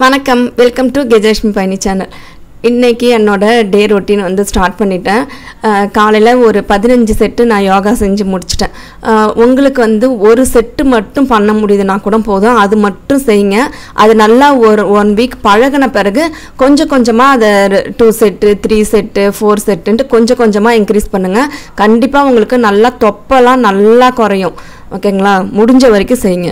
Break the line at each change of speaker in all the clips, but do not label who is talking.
வணக்கம் welcome to Gajalakshmi பயணி channel இன்றைக்கி என்னோட டே ரொட்டீன் வந்து ஸ்டார்ட் பண்ணிட்டேன் காலையில் ஒரு பதினஞ்சு செட்டு நான் யோகா செஞ்சு முடிச்சிட்டேன் அஹ், உங்களுக்கு வந்து ஒரு செட்டு மட்டும் பண்ண முடியுதுன்னா கூட போதும் அது மட்டும் செய்யுங்க அது நல்லா ஒரு ஒன் வீக் பழகின பிறகு கொஞ்சம் கொஞ்சமாக அதை two set three set four செட்டுன்ட்டு கொஞ்சம் கொஞ்சமாக இன்க்ரீஸ் பண்ணுங்கள் கண்டிப்பாக உங்களுக்கு நல்லா தொப்பெல்லாம் நல்லா குறையும் ஓகேங்களா முடிஞ்ச வரைக்கும் செய்யுங்க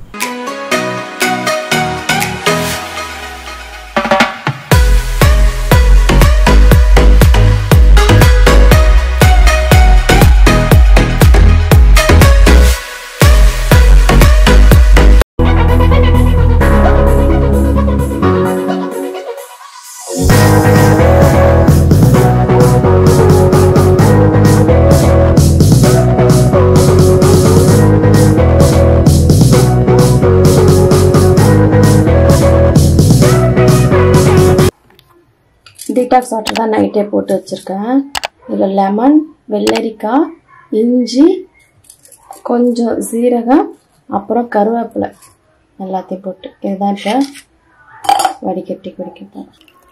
டீடாக்ஸ் வாட்டர் தான் நைட்டே போட்டு வச்சுருக்கேன் இதில் லெமன் வெள்ளரிக்காய் இஞ்சி கொஞ்சம் சீரகம் அப்புறம் கருவேப்பிலை எல்லாத்தையும் போட்டு இதுதான் இப்போ வடிகட்டி குடிக்க போகிறேன்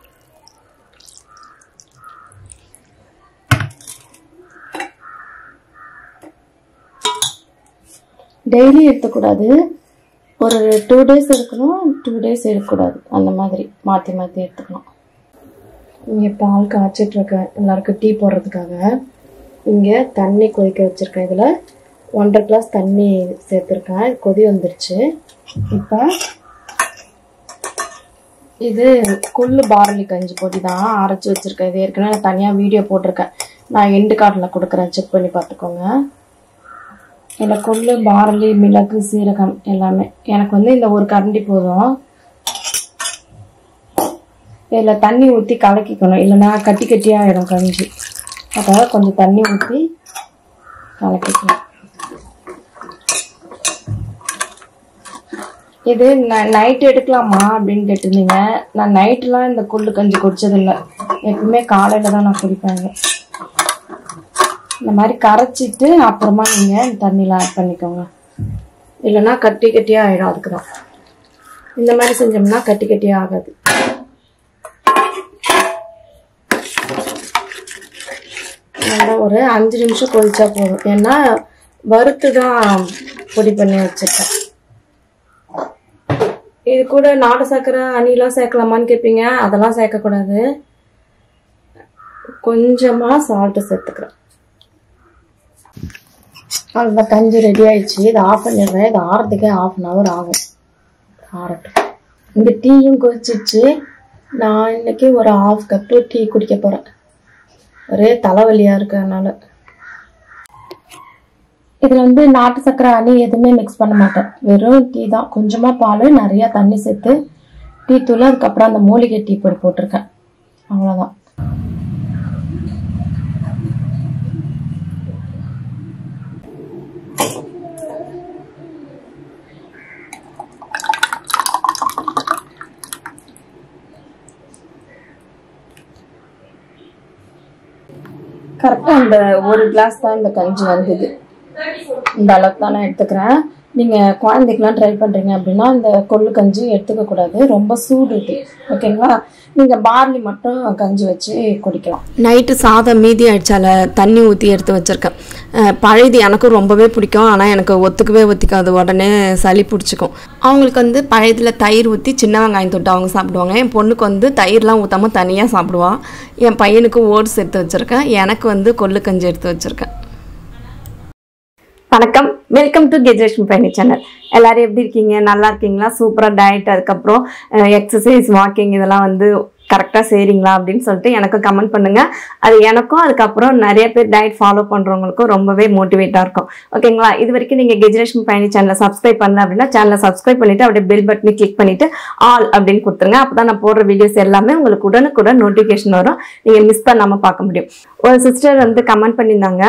டெய்லி எடுத்துக்கூடாது ஒரு டூ டேஸ் எடுக்கணும் டூ டேஸ் எடுக்கக்கூடாது அந்த மாதிரி மாற்றி மாற்றி எடுத்துக்கலாம் இங்கே பால் காய்ச்சிட்டு இருக்கேன் எல்லாருக்கும் டீ போடுறதுக்காக இங்கே தண்ணி கொதிக்க வச்சுருக்கேன் இதில் ஒன்றரை கிளாஸ் தண்ணி சேர்த்துருக்கேன் கொதி வந்துருச்சு இப்போ இது கொள்ளு பார்லி கஞ்சி பொடி தான் அரைச்சி வச்சுருக்கேன் இது ஏற்கனவே நான் தனியாக வீடியோ போட்டிருக்கேன் நான் எண்டு காட்டில் கொடுக்குறேன் செக் பண்ணி பார்த்துக்கோங்க இதில் கொள்ளு பார்லி மிளகு சீரகம் எல்லாமே எனக்கு வந்து இந்த ஒரு கரண்டி போதும் இதில் தண்ணி ஊற்றி கலக்கிக்கணும் இல்லைன்னா கட்டி கட்டியாக ஆகிடும் கஞ்சி அதனால் கொஞ்சம் தண்ணி ஊற்றி கலக்கிக்கணும் இது நைட் எடுக்கலாமா அப்படின்னு கேட்டிருந்தீங்க நான் நைட்லாம் இந்த கொள்ளு கஞ்சி குடிச்சதில்லை எப்பவுமே காலையில் தான் நான் குடிப்பேன் இதை. இந்த மாதிரி கரைச்சிட்டு அப்புறமா நீங்கள் இந்த தண்ணியில் ஆட் பண்ணிக்கோங்க இல்லைன்னா கட்டி கட்டியாக ஆகிடும் அதுக்கு தான் இந்த மாதிரி செஞ்சோம்னா கட்டி கட்டியாக ஆகாது நல்லா ஒரு அஞ்சு நிமிஷம் கொதிச்சா போதும் ஏன்னா வறுத்து தான் பொடி பண்ணி வச்சிருக்கேன் இது கூட நாட்டு சர்க்கரை அணிலாம் சேர்க்கலாமான்னு கேட்பீங்க அதெல்லாம் சேர்க்கக்கூடாது கொஞ்சமாக சால்ட்டு சேர்த்துக்கிறேன் அவ்வளோதான் கஞ்சி ரெடி ஆயிடுச்சு இதை ஆஃப் பண்ணிடுறேன் இது ஆறதுக்கே ஆஃப் அன் ஹவர் ஆகும் ஆறட்டும் இந்த டீயும் கொதிச்சிடுச்சு நான் இன்னைக்கு ஒரு ஹாஃப் கப்பு டீ குடிக்க போகிறேன் ஒரே தலைவலியாக இருக்கு அதனால இதில் வந்து நாட்டு சர்க்கரை அணி எதுவுமே மிக்ஸ் பண்ண மாட்டேன் வெறும் டீ தான் கொஞ்சமாக பால் நிறையா தண்ணி சேர்த்து டீ தூள் அதுக்கப்புறம் அந்த மூலிகை டீ பொடி போட்டிருக்கேன் அவ்வளோதான் கரெக்டாக அந்த ஒரு கிளாஸ் தான் இந்த கஞ்சி வந்தது இந்த அளவுக்கு தான் நான் எடுத்துக்கிறேன் நீங்கள் குழந்தைக்கெலாம் ட்ரை பண்ணுறீங்க அப்படின்னா இந்த கொள்ளு கஞ்சி எடுத்துக்க கூடாது ரொம்ப சூடு இது ஓகேங்களா நீங்கள் பார்லி மட்டும் கஞ்சி வச்சு குடிக்கலாம் நைட்டு சாதம் மீதி ஆயிடுச்சால தண்ணி ஊற்றி எடுத்து வச்சுருக்கேன் பழையது எனக்கும் ரொம்பவே பிடிக்கும் ஆனால் எனக்கு ஒத்துக்கவே ஒத்துக்காது உடனே சளி பிடிச்சிக்கும் அவங்களுக்கு வந்து பழையதில் தயிர் ஊற்றி சின்ன வெங்காயம் தொட்டு அவங்க சாப்பிடுவாங்க என் பொண்ணுக்கு வந்து தயிர்லாம் ஊற்றாமல் தனியாக சாப்பிடுவான் என் பையனுக்கு ஓட்ஸ் எடுத்து வச்சுருக்கேன் எனக்கு வந்து கொள்ளு கஞ்சி எடுத்து வச்சுருக்கேன் வணக்கம் வெல்கம் டு கெஜலட்சுமி பயணி சேனல் எல்லாரும் எப்படி இருக்கீங்க நல்லா இருக்கீங்களா சூப்பராக டயட் அதுக்கப்புறம் எக்ஸசைஸ் வாக்கிங் இதெல்லாம் வந்து கரெக்டாக செய்கிறீங்களா அப்படின்னு சொல்லிட்டு எனக்கு கமெண்ட் பண்ணுங்க அது எனக்கும் அதுக்கப்புறம் நிறைய பேர் டயட் ஃபாலோ பண்ணுறவங்களுக்கும் ரொம்பவே மோட்டிவேட்டாக இருக்கும் ஓகேங்களா இது வரைக்கும் நீங்கள் கெஜலட்சுமி பயணி சேனலை சப்ஸ்கிரைப் பண்ணல அப்படின்னா சேனலை சப்ஸ்கிரைப் பண்ணிட்டு அப்படியே பெல் பட்டனை கிளிக் பண்ணிட்டு ஆல் அப்படின்னு கொடுத்துருங்க அப்போ தான் நான் போடுற வீடியோஸ் எல்லாமே உங்களுக்கு உடனுக்குடன் நோட்டிஃபிகேஷன் வரும் நீங்கள் மிஸ் பண்ணாமல் பார்க்க முடியும் ஒரு சிஸ்டர் வந்து கமெண்ட் பண்ணியிருந்தாங்க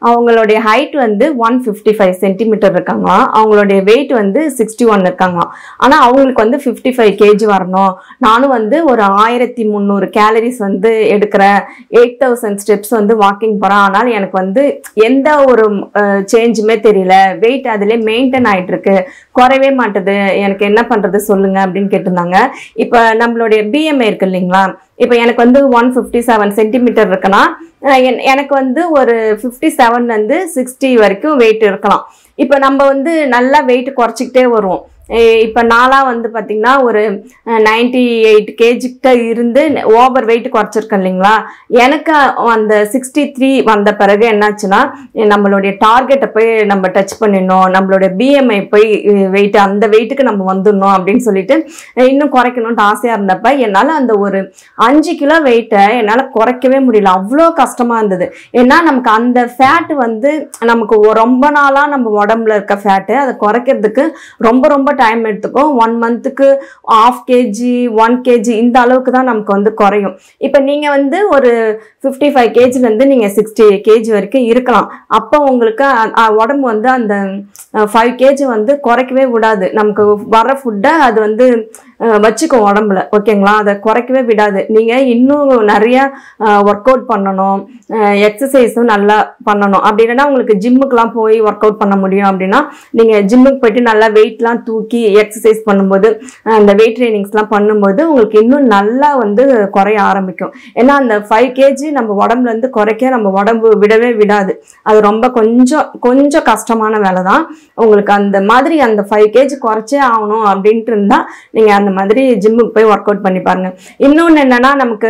அவங்களுடைய ஹைட் வந்து ஒன் ஃபிஃப்டி ஃபைவ் சென்டிமீட்டர் இருக்காங்களாம் அவங்களுடைய வெயிட் வந்து சிக்ஸ்டி ஒன் இருக்காங்களாம் ஆனால் அவங்களுக்கு வந்து ஃபிஃப்டி ஃபைவ் கேஜி வரணும் நானும் வந்து ஒரு ஆயிரத்தி முந்நூறு கேலரிஸ் வந்து எடுக்கிறேன் எயிட் தௌசண்ட் ஸ்டெப்ஸ் வந்து வாக்கிங் போகிறேன் ஆனால் எனக்கு வந்து எந்த ஒரு சேஞ்சுமே தெரியல வெயிட் அதிலே மெயின்டைன் ஆயிட்டு இருக்கு குறையவே மாட்டுது எனக்கு என்ன பண்ணுறது சொல்லுங்க அப்படின்னு கேட்டிருந்தாங்க இப்போ நம்மளுடைய பிஎம்ஐ இருக்கு இல்லைங்களா இப்போ எனக்கு வந்து ஒன் ஃபிஃப்டி செவன் சென்டிமீட்டர் இருக்குன்னா அஹ் என்- எனக்கு வந்து ஒரு ஃபிஃப்டி செவன்லேருந்து சிக்ஸ்டி வரைக்கும் வெயிட் இருக்கலாம் இப்போ நம்ம வந்து நல்லா வெயிட் குறைச்சிக்கிட்டே வருவோம் எ- இப்போ நாளாக வந்து பார்த்திங்கன்னா ஒரு நைன்டி எயிட் கேஜிக்கிட்ட இருந்து ஓவர் வெயிட் குறைச்சிருக்கேன் இல்லைங்களா எனக்கு அந்த சிக்ஸ்டி த்ரீ வந்த பிறகு என்னாச்சுன்னா நம்மளுடைய டார்கெட்டை போய் நம்ம டச் பண்ணிடணும் நம்மளுடைய பிஎம்ஐ போய் வெயிட் அந்த வெயிட்டுக்கு நம்ம வந்துடணும் அப்படின்னு சொல்லிட்டு இன்னும் குறைக்கணும்னு ஆசையாக இருந்தப்ப என்னால் அந்த ஒரு அஞ்சு கிலோ வெயிட்டை என்னால் குறைக்கவே முடியல அவ்வளோ கஷ்டமாக இருந்தது ஏன்னா நமக்கு அந்த ஃபேட் வந்து நமக்கு ஒ- ரொம்ப நாளாக நம்ம உடம்புல இருக்க ஃபேட்டு அதை குறைக்கிறதுக்கு ரொம்ப ரொம்ப டைம் எடுத்துக்கும் ஒன் மந்த்துக்கு ஆஃப் கேஜி ஒன் கேஜி இந்த அளவுக்கு தான் நமக்கு வந்து குறையும் இப்போ நீங்கள் வந்து ஒரு ஃபிஃப்டி ஃபைவ் கேஜிலேருந்து நீங்கள் சிக்ஸ்டி கேஜி வரைக்கும் இருக்கலாம் அப்போ உங்களுக்கு அ- அ- உடம்பு வந்து அந்த ஃபைவ் கேஜி வந்து குறைக்கவே விடாது நமக்கு வர ஃபுட்டை அது வந்து அஹ், வச்சுக்கும் உடம்புல ஓகேங்களா அதை குறைக்கவே விடாது நீங்கள் இன்னும் நிறைய ஒர்க் அவுட் பண்ணணும் எக்ஸசைஸும் நல்லா பண்ணணும் அப்படி இல்லைன்னா உங்களுக்கு ஜிம்முக்கெலாம் போய் ஒர்க் அவுட் பண்ண முடியும் அப்படின்னா நீங்கள் ஜிம்முக்கு போயிட்டு நல்லா வெயிட்லாம் தூக்கி எக்ஸசைஸ் பண்ணும்போது அஹ், அந்த வெயிட் ட்ரைனிங்ஸ்லாம் பண்ணும்போது உங்களுக்கு இன்னும் நல்லா வந்து குறைய ஆரம்பிக்கும் ஏன்னா அந்த ஃபைவ் கேஜி நம்ம உடம்புல இருந்து குறைக்க நம்ம உடம்பு விடவே விடாது அது ரொம்ப கொஞ்சம் கொஞ்சம் கஷ்டமான வேலை தான் உங்களுக்கு அந்த மாதிரி அந்த ஃபைவ் கேஜி குறைச்சே ஆகணும் அப்படின்ட்டு இருந்தால் நீங்கள் அந்த மாதிரி ஜிம்முக்கு போய் ஒர்க் அவுட் பண்ணி பாருங்க இன்னொன்று என்னன்னா நமக்கு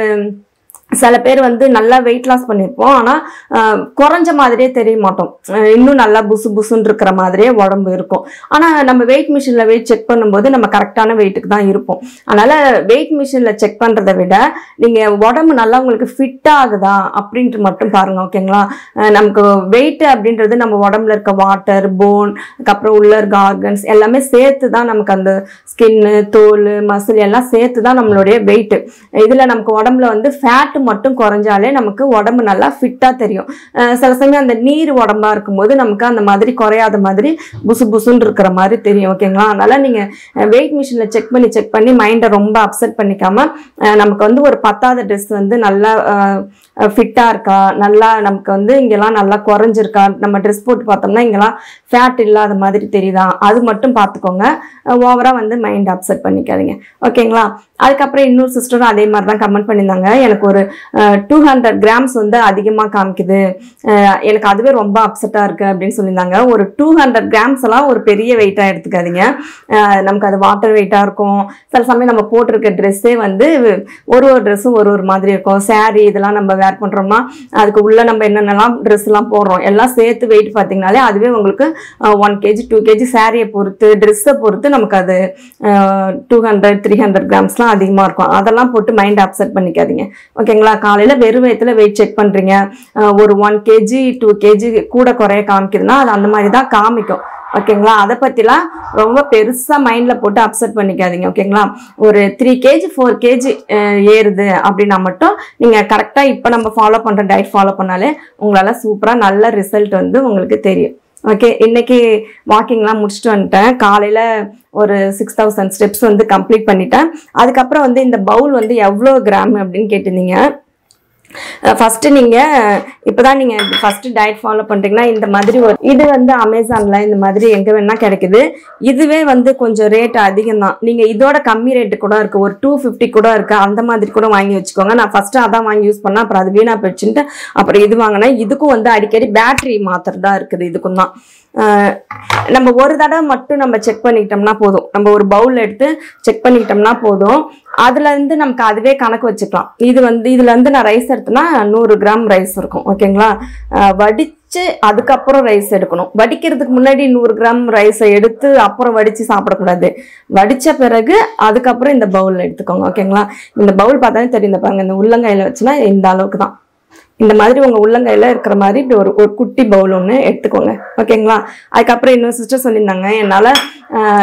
சில பேர் வந்து நல்லா வெயிட் லாஸ் பண்ணியிருப்போம் ஆனால் குறைஞ்ச மாதிரியே தெரிய மாட்டோம் அஹ் இன்னும் நல்லா புசு புசுன்னு இருக்கிற மாதிரியே உடம்பு இருக்கும் ஆனால் நம்ம வெயிட் மிஷினில் வெயிட் செக் பண்ணும்போது நம்ம கரெக்டான வெயிட்டுக்கு தான் இருப்போம் அதனால் வெயிட் மிஷினில் செக் பண்ணுறதை விட நீங்கள் உடம்பு நல்லா உங்களுக்கு ஃபிட் ஆகுதா அப்படின்ட்டு மட்டும் பாருங்கள் ஓகேங்களா அஹ் நமக்கு வெயிட் அப்படின்றது நம்ம உடம்புல இருக்க வாட்டர் போன் அதுக்கப்புறம் உள்ள இருக்க ஆர்கன்ஸ் எல்லாமே சேர்த்து தான் நமக்கு அந்த ஸ்கின்னு தோல் மசில் எல்லாம் சேர்த்து தான் நம்மளுடைய வெயிட்டு இதில் நமக்கு உடம்புல வந்து ஃபேட் மட்டும் குறைஞ்சாலே நமக்கு உடம்பு நல்லா ஃபிட்டாக தெரியும் அஹ் சில சமயம் அந்த நீர் உடம்பா இருக்கும்போது நமக்கு அந்த மாதிரி குறையாத மாதிரி புசு புசுன்னு இருக்கிற மாதிரி தெரியும் ஓகேங்களா அதனால நீங்கள் வெயிட் மிஷினில் செக் பண்ணி செக் பண்ணி மைண்டை ரொம்ப அப்செட் பண்ணிக்காம அஹ் நமக்கு வந்து ஒரு பத்தாவது ட்ரெஸ் வந்து நல்லா ஃபிட்டாக இருக்கா நல்லா நமக்கு வந்து இங்கெல்லாம் நல்லா குறைஞ்சிருக்கா நம்ம ட்ரெஸ் போட்டு பார்த்தோம்னா இங்கெல்லாம் ஃபேட் இல்லாத மாதிரி தெரியுதா அது மட்டும் பார்த்துக்கோங்க ஓவராக வந்து மைண்ட் அப்செட் பண்ணிக்காதீங்க ஓகேங்களா அதுக்கப்புறம் இன்னொரு சிஸ்டரும் அதே மாதிரி தான் கமெண்ட் பண்ணியிருந்தாங்க எனக்கு ஒரு டூ ஹண்ட்ரட் கிராம்ஸ் வந்து அதிகமாக காமிக்குது அஹ் எனக்கு அதுவே ரொம்ப அப்செட்டாக இருக்குது அப்படின்னு சொல்லியிருந்தாங்க ஒரு டூ ஹண்ட்ரட் கிராம்ஸ் எல்லாம் ஒரு பெரிய வெயிட்டாக எடுத்துக்காதீங்க அஹ் நமக்கு அது வாட்டர் வெயிட்டாக இருக்கும் சில சமயம் நம்ம போட்டிருக்க ட்ரெஸ்ஸே வந்து ஒரு ஒரு ட்ரெஸ்ஸும் ஒரு ஒரு மாதிரி இருக்கும் saree இதெல்லாம் நம்ம வேர் பண்ணுறோம்னா அதுக்கு உள்ள நம்ம என்னென்னலாம் ட்ரெஸ்லாம் போடுறோம் எல்லாம் சேர்த்து வெயிட் பார்த்தீங்கனாலே அதுவே உங்களுக்கு ஒன் கேஜி டூ கேஜி சாரியை பொறுத்து ட்ரெஸ்ஸை பொறுத்து நமக்கு அது டூ ஹண்ட்ரட் த்ரீ ஹண்ட்ரட் கிராம்ஸ்லாம் அதிகமாக இருக்கும் அதெல்லாம் போட்டு மைண்ட் அப்செட் பண்ணிக்காதீங்க ஓகேங்களா காலையில் வெறும் வயத்தில் வெயிட் செக் பண்ணுறீங்க ஒரு ஒன் கேஜி டூ கேஜி கூட குறைய காமிக்குதுன்னா அது அந்த மாதிரி தான் காமிக்கும் ஓகேங்களா அதை பற்றிலாம் ரொம்ப பெருசாக மைண்டில் போட்டு அப்செட் பண்ணிக்காதீங்க ஓகேங்களா ஒரு த்ரீ கேஜி ஃபோர் கேஜி ஏறுது அப்படின்னா மட்டும் நீங்கள் கரெக்டாக இப்போ நம்ம ஃபாலோ பண்ணுற டயட் ஃபாலோ பண்ணாலே உங்களால் சூப்பராக நல்ல ரிசல்ட் வந்து உங்களுக்கு தெரியும் ஓகே இன்னைக்கு வாக்கிங்லாம் முடிச்சுட்டு வந்துட்டேன் காலையில் ஒரு சிக்ஸ் தௌசண்ட் ஸ்டெப்ஸ் வந்து கம்ப்ளீட் பண்ணிட்டேன் அதுக்கப்புறம் வந்து இந்த பவுல் வந்து எவ்வளோ கிராம் அப்படின்னு கேட்டிருந்தீங்க ஃபஸ்ட்டு நீங்கள் இப்போ தான் நீங்கள் ஃபஸ்ட்டு டயட் ஃபாலோ பண்ணுறீங்கன்னா இந்த மாதிரி ஒரு இது வந்து அமேசானில் இந்த மாதிரி எங்கே வேணால் கிடைக்குது இதுவே வந்து கொஞ்சம் ரேட் அதிகம் தான் நீங்கள் இதோட கம்மி ரேட்டு கூட இருக்குது ஒரு டூ ஃபிஃப்டி கூட இருக்குது அந்த மாதிரி கூட வாங்கி வச்சுக்கோங்க நான் ஃபஸ்ட்டு அதான் வாங்கி யூஸ் பண்ணேன் அப்புறம் அது வீணாக போயிடுச்சுன்ட்டு அப்புறம் இது வாங்கினேன் இதுக்கும் வந்து அடிக்கடி பேட்டரி மாத்திரதா இருக்குது இதுக்கும் தான் ஆஹ் நம்ம ஒரு தடவை மட்டும் நம்ம செக் பண்ணிக்கிட்டோம்னா போதும் நம்ம ஒரு பவுல் எடுத்து செக் பண்ணிக்கிட்டோம்னா போதும் அதுல இருந்து நமக்கு அதுவே கணக்கு வச்சுக்கலாம் இது வந்து இதுல இருந்து நான் ரைஸ் எடுத்தேன்னா நூறு கிராம் ரைஸ் இருக்கும் ஓகேங்களா ஆஹ் வடிச்சு அதுக்கப்புறம் ரைஸ் எடுக்கணும் வடிக்கிறதுக்கு முன்னாடி நூறு கிராம் ரைஸை எடுத்து அப்புறம் வடிச்சு சாப்பிடக்கூடாது வடிச்ச பிறகு அதுக்கப்புறம் இந்த பவுல் எடுத்துக்கோங்க ஓகேங்களா இந்த பவுல் பார்த்தாலே தெரியும் இந்த பாருங்க இந்த உள்ளங்கையில வச்சுன்னா இந்த அளவுக்கு தான் இந்த மாதிரி உங்கள் உள்ளங்கையில் இருக்கிற மாதிரி இப்படி ஒரு ஒரு குட்டி பவுல் ஒன்று எடுத்துக்கோங்க ஓகேங்களா அதுக்கப்புறம் இன்னொரு சிஸ்டர் சொல்லியிருந்தாங்க என்னால்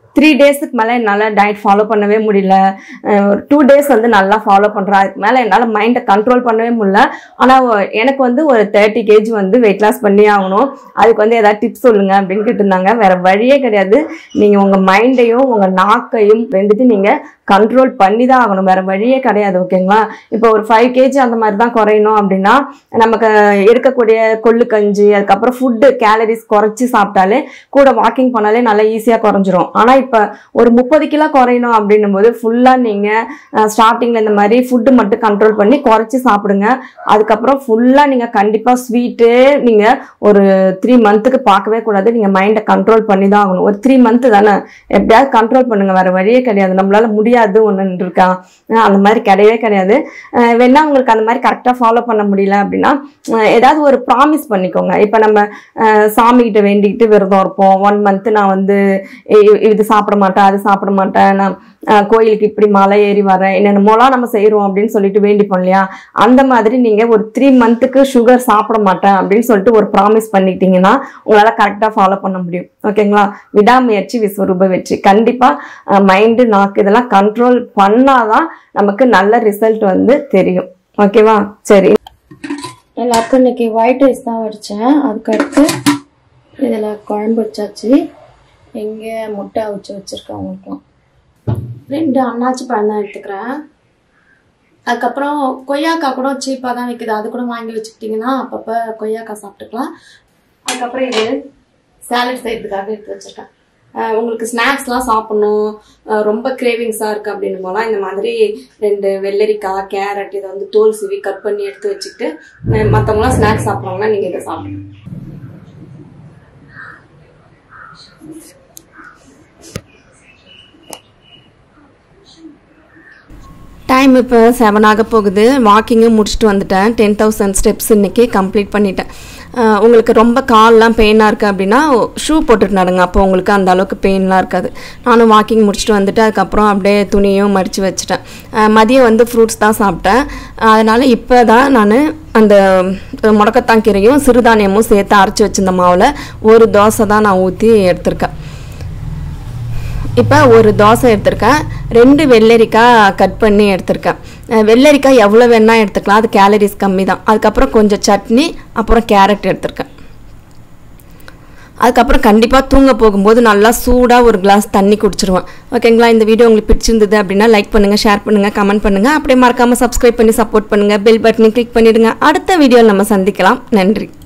த்ரீ டேஸுக்கு மேலே என்னால் டயட் ஃபாலோ பண்ணவே முடியல அஹ் ஒரு டூ டேஸ் வந்து நல்லா ஃபாலோ பண்ணுறேன் அதுக்கு மேலே என்னால் மைண்டை கண்ட்ரோல் பண்ணவே முடியல ஆனால் எனக்கு வந்து ஒரு தேர்ட்டி கேஜி வந்து வெயிட் லாஸ் பண்ணி ஆகணும் அதுக்கு வந்து ஏதாவது டிப்ஸ் சொல்லுங்க அப்படின்னு கேட்டிருந்தாங்க வேற வழியே கிடையாது நீங்கள் உங்கள் மைண்டையும் உங்கள் நாக்கையும் ரெண்டுத்தையும் நீங்கள் கண்ட்ரோல் பண்ணி தான் ஆகணும் வேற வழியே கிடையாது ஓகேங்களா இப்போ ஒரு ஃபைவ் கேஜி அந்த மாதிரி தான் குறையணும் அப்படின்னா நமக்கு எடுக்கக்கூடிய கொள்ளு கஞ்சி அதுக்கப்புறம் ஃபுட்டு கேலரிஸ் குறைச்சி சாப்பிட்டாலே கூட வாக்கிங் பண்ணாலே நல்லா ஈஸியாக குறைஞ்சிரும் ஆனால் இப்போ ஒரு முப்பது கிலோ குறையணும் அப்படின்னும் போது ஃபுல்லாக நீங்கள் ஸ்டார்டிங்கில் இந்த மாதிரி ஃபுட்டு மட்டும் கண்ட்ரோல் பண்ணி குறைச்சி சாப்பிடுங்க அதுக்கப்புறம் ஃபுல்லாக நீங்கள் கண்டிப்பாக ஸ்வீட்டு நீங்கள் ஒரு த்ரீ மந்த்துக்கு பார்க்கவே கூடாது நீங்கள் மைண்டை கண்ட்ரோல் பண்ணி தான் ஆகணும் ஒரு த்ரீ மந்த்து தானே எப்படியாவது கண்ட்ரோல் பண்ணுங்க வேற வழியே கிடையாது நம்மளால முடியாது ஒன்று இருக்கா அஹ் அந்த மாதிரி கிடையவே கிடையாது அஹ் வேணா உங்களுக்கு அந்த மாதிரி கரெக்டாக ஃபாலோ பண்ண முடியல அப்படின்னா அஹ் ஏதாவது ஒரு ப்ராமிஸ் பண்ணிக்கோங்க இப்போ நம்ம அஹ் சாமி கிட்ட வேண்டிக்கிட்டு விரதம் இருப்போம் ஒன் மந்த் நான் வந்து இ- இது சாப்பிட மாட்டேன் அது சாப்பிட மாட்டேன் நான் அஹ் கோயிலுக்கு இப்படி மலை ஏறி வரேன் என்னென்னமோலாம் நம்ம செய்கிறோம் அப்படின்னு சொல்லிட்டு வேண்டிப்போம் இல்லையா அந்த மாதிரி நீங்கள் ஒரு த்ரீ மந்த்துக்கு சுகர் சாப்பிட மாட்டேன் அப்படின்னு சொல்லிட்டு ஒரு ப்ராமிஸ் பண்ணிக்கிட்டீங்கன்னா உங்களால் கரெக்டாக ஃபாலோ பண்ண முடியும் ஓகேங்களா விடாமுயற்சி விஸ்வரூப வெற்றி கண்டிப்பாக மைண்டு நாக்கு இதெல்லாம் கண்ட்ரோல் பண்ணாதான் நமக்கு நல்ல ரிசல்ட் வந்து தெரியும் ஓகேவா சரி
எல்லாருக்கும் இன்னைக்கு ஒயிட் ரைஸ் தான் வடித்தேன் அதுக்கடுத்து இதில் குழம்பு வச்சாச்சு எங்கே முட்டை அவிச்சு வச்சுருக்கேன் அவங்களுக்கும் ரெண்டு அன்னாச்சி பழம் தான் எடுத்துக்கிறேன் அதுக்கப்புறம் கொய்யாக்காய் கூட சீப்பாக தான் விற்குது அது கூட வாங்கி வச்சுக்கிட்டிங்கன்னா அப்பப்போ கொய்யாக்காய் சாப்பிட்டுக்கலாம் அதுக்கப்புறம் இது சாலட் செய்யறதுக்காக எடுத்து வச்சுருக்கேன் அஹ் உங்களுக்கு ஸ்நாக்ஸ்லாம் சாப்பிடணும் அஹ் ரொம்ப கிரேவிங்ஸாக இருக்குது அப்படின்னு போலாம் இந்த மாதிரி ரெண்டு வெள்ளரிக்காய் கேரட் இதை வந்து தோல் சீவி கட் பண்ணி எடுத்து வச்சுக்கிட்டு அஹ் மத்தவங்கலாம் ஸ்நாக்ஸ் சாப்பிட்றாங்கன்னா நீங்கள் இதை சாப்பிடணும்
டைம் இப்போ செவன் ஆக போகுது வாக்கிங்கும் முடிச்சுட்டு வந்துட்டேன் டென் தௌசண்ட் ஸ்டெப்ஸ் இன்னைக்கு கம்ப்ளீட் பண்ணிட்டேன் அஹ் உங்களுக்கு ரொம்ப கால்லாம் பெயினாக இருக்குது அப்படின்னா ஷூ போட்டுட்டு நடங்க அப்போ உங்களுக்கு அந்த அளவுக்கு பெயின்லாம் இருக்காது நானும் வாக்கிங் முடிச்சுட்டு வந்துட்டு அதுக்கப்புறம் அப்படியே துணியும் மடித்து வச்சுட்டேன் அஹ் மதியம் வந்து ஃப்ரூட்ஸ் தான் சாப்பிட்டேன் அதனால் இப்போ தான் நான் அந்த முடக்கத்தான் கீரையும் சிறுதானியமும் சேர்த்து அரைச்சி வச்சிருந்த மாவில் ஒரு தோசை தான் நான் ஊற்றி எடுத்திருக்கேன் இப்போ ஒரு தோசை எடுத்திருக்கேன் ரெண்டு வெள்ளரிக்காய் கட் பண்ணி எடுத்திருக்கேன் அஹ் வெள்ளரிக்காய் எவ்வளோ வேணா எடுத்துக்கலாம் அது கேலரிஸ் கம்மி தான் அதுக்கப்புறம் கொஞ்சம் சட்னி அப்புறம் கேரட் எடுத்திருக்கேன் அதுக்கப்புறம் கண்டிப்பாக தூங்க போகும்போது நல்லா சூடாக ஒரு கிளாஸ் தண்ணி குடிச்சிருவேன் ஓகேங்களா இந்த வீடியோ உங்களுக்கு பிடிச்சிருந்தது அப்படின்னா லைக் பண்ணுங்கள் ஷேர் பண்ணுங்கள் கமெண்ட் பண்ணுங்கள் அப்படியே மறக்காமல் சப்ஸ்கிரைப் பண்ணி சப்போர்ட் பண்ணுங்கள் பெல் பட்டனை கிளிக் பண்ணிவிடுங்க அடுத்த வீடியோவில் நம்ம சந்திக்கலாம் நன்றி